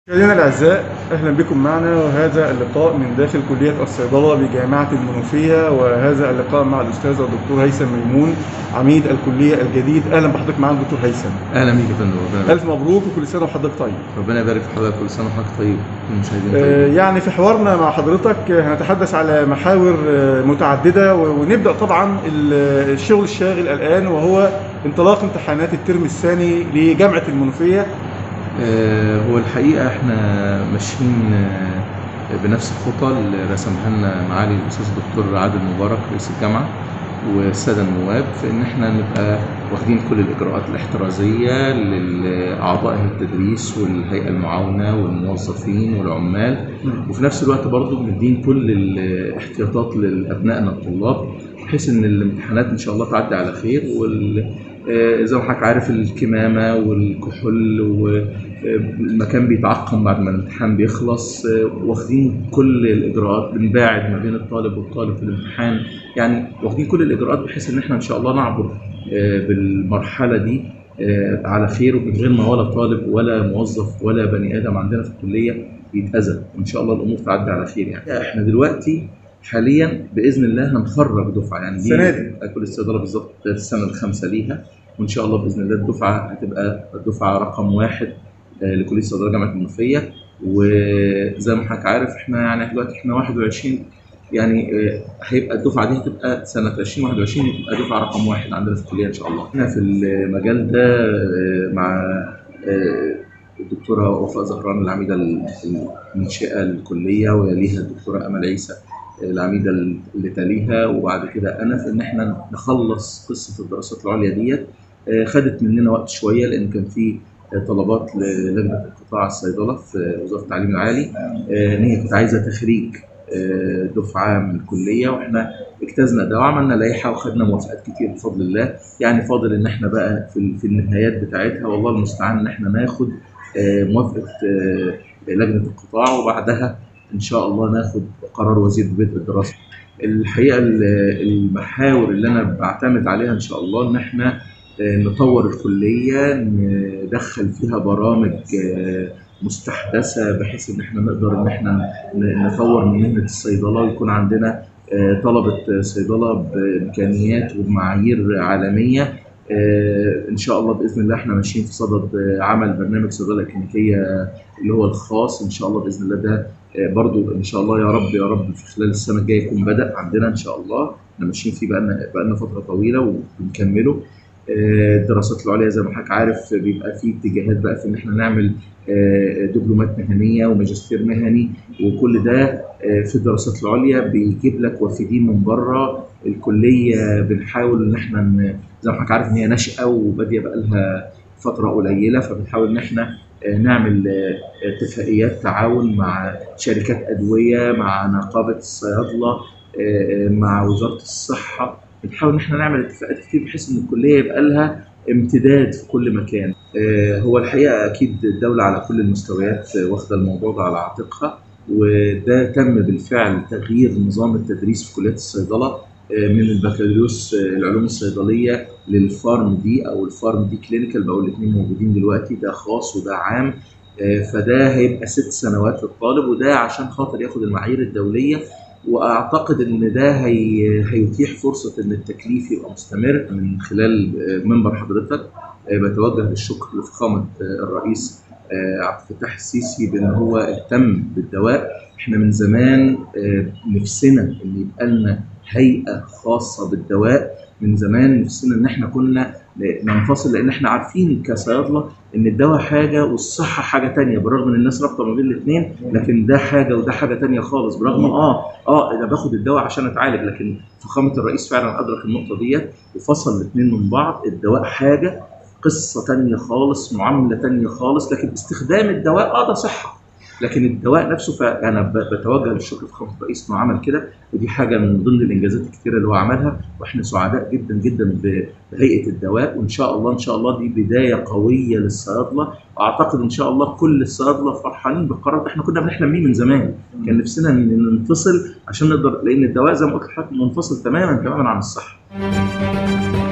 مشاهدينا الاعزاء اهلا بكم معنا وهذا اللقاء من داخل كليه الصيدله بجامعه المنوفيه وهذا اللقاء مع الاستاذ الدكتور هيثم ميمون عميد الكليه الجديد اهلا بحضرتك معانا دكتور هيثم اهلا بيك يا فندم ربنا يبارك الف مبروك وكل سنه وحضرتك طيب ربنا يبارك في حضرتك كل سنه وحضرتك طيب كل المشاهدين آه، طيب يعني في حوارنا مع حضرتك آه، هنتحدث على محاور آه، متعدده و- ونبدا طبعا ال- الشغل الشاغل الان وهو انطلاق امتحانات الترم الثاني لجامعه المنوفيه آه هو الحقيقه احنا ماشيين آه بنفس الخطى اللي رسمها لنا معالي الاستاذ الدكتور عادل مبارك رئيس الجامعه والساده النواب في ان احنا نبقى واخدين كل الاجراءات الاحترازيه لاعضاء هيئه التدريس والهيئه المعاونه والموظفين والعمال وفي نفس الوقت برضو بندين كل الاحتياطات لابنائنا الطلاب بحيث ان الامتحانات ان شاء الله تعدي على خير وال آه، زي ما حضرتك عارف الكمامه والكحول والمكان بيتعقم بعد ما الامتحان بيخلص آه، واخدين كل الاجراءات بنباعد ما بين الطالب والطالب في الامتحان يعني واخدين كل الاجراءات بحيث ان احنا ان شاء الله نعبر آه، بالمرحله دي آه، على خير ومن غير ما ولا طالب ولا موظف ولا بني ادم عندنا في الكليه يتاذى وان شاء الله الامور تعدي على خير يعني احنا دلوقتي حاليا باذن الله هنخرج دفعه يعني السنة دي. كل الصيدله بالظبط السنه الخامسه ليها وان شاء الله باذن الله الدفعه هتبقى الدفعه رقم واحد آه، لكليه الصيدله جامعه المنوفيه وزي ما حضرتك عارف احنا يعني دلوقتي احنا 21 يعني آه، هيبقى الدفعه دي هتبقى سنه 2021 تبقى دفعه رقم واحد عندنا في الكليه ان شاء الله. احنا في المجال ده آه، مع آه، الدكتوره وفاء زهران العميده المنشئه للكليه ويليها الدكتوره امل عيسى العميده اللي تليها وبعد كده انا في ان احنا نخلص قصه الدراسات العليا ديت آه، خدت مننا وقت شويه لان كان في آه، طلبات للجنه قطاع الصيدله في وزاره التعليم العالي آه، ان هي كانت عايزه تخريج آه، دفعه من الكليه واحنا اجتزنا ده وعملنا لائحه وخدنا موافقات كتير بفضل الله يعني فاضل ان احنا بقى في في النهايات بتاعتها والله المستعان ان احنا ناخد آه، موافقه آه، لجنه القطاع وبعدها ان شاء الله ناخد قرار وزير ببدء الدراسه. الحقيقه ال- المحاور اللي انا بعتمد عليها ان شاء الله ان احنا آه، نطور الكليه ندخل فيها برامج آه، مستحدثه بحيث ان احنا نقدر ان احنا ن- نطور من مهنه الصيدله ويكون عندنا آه، طلبه صيدله بامكانيات وبمعايير عالميه آه، ان شاء الله باذن الله احنا ماشيين في صدد آه، عمل برنامج صيدله كلينيكيه اللي هو الخاص ان شاء الله باذن الله ده آه، برضو ان شاء الله يا رب يا رب في خلال السنه الجايه يكون بدا عندنا ان شاء الله احنا ماشيين فيه بقالنا بقالنا فتره طويله وبنكمله آه، الدراسات العليا زي ما حضرتك عارف بيبقى في اتجاهات بقى في ان احنا نعمل آه، دبلومات مهنيه وماجستير مهني وكل ده آه، في الدراسات العليا بيجيب لك وافدين من بره الكليه بنحاول ان احنا ن- زي ما حضرتك عارف ان هي ناشئه وباديه بقى لها فتره قليله فبنحاول ان احنا آه، نعمل آه، اتفاقيات تعاون مع شركات ادويه مع نقابه الصيادله آه، آه، مع وزاره الصحه بنحاول ان احنا نعمل اتفاقات كتير بحيث ان الكليه يبقى لها امتداد في كل مكان آه، هو الحقيقه اكيد الدوله على كل المستويات آه، واخده الموضوع ده على عاتقها وده تم بالفعل تغيير نظام التدريس في كليات الصيدله آه، من البكالوريوس آه، العلوم الصيدليه للفارم دي او الفارم دي كلينيكال بقوا الاثنين موجودين دلوقتي ده خاص وده عام آه، فده هيبقى ست سنوات للطالب وده عشان خاطر ياخد المعايير الدوليه واعتقد ان ده هي هيتيح فرصه ان التكليف يبقى مستمر من خلال آه، منبر حضرتك آه، بتوجه بالشكر لفخامه آه، الرئيس آه، عبد الفتاح السيسي بان هو اهتم بالدواء احنا من زمان آه، نفسنا ان يبقى لنا هيئه خاصه بالدواء من زمان نفسنا ان احنا كنا ننفصل لان احنا عارفين كصيادله ان الدواء حاجه والصحه حاجه تانية بالرغم ان الناس رابطه ما بين الاثنين لكن ده حاجه وده حاجه تانية خالص برغم اه اه انا باخد الدواء عشان اتعالج لكن فخامه الرئيس فعلا ادرك النقطه ديت وفصل الاثنين من بعض الدواء حاجه قصه تانية خالص معامله تانية خالص لكن استخدام الدواء اه ده صحه لكن الدواء نفسه فانا ب- بتوجه للشكر لفخامه الرئيس انه عمل كده ودي حاجه من ضمن الانجازات الكثيره اللي هو عملها واحنا سعداء جدا جدا ب- بهيئه الدواء وان شاء الله ان شاء الله دي بدايه قويه للصيادله واعتقد ان شاء الله كل الصيادله فرحانين بالقرار ده احنا كنا بنحلم بيه من زمان كان نفسنا ان ننفصل عشان نقدر لان الدواء زي ما قلت لحضرتك منفصل تماما تماما عن الصحه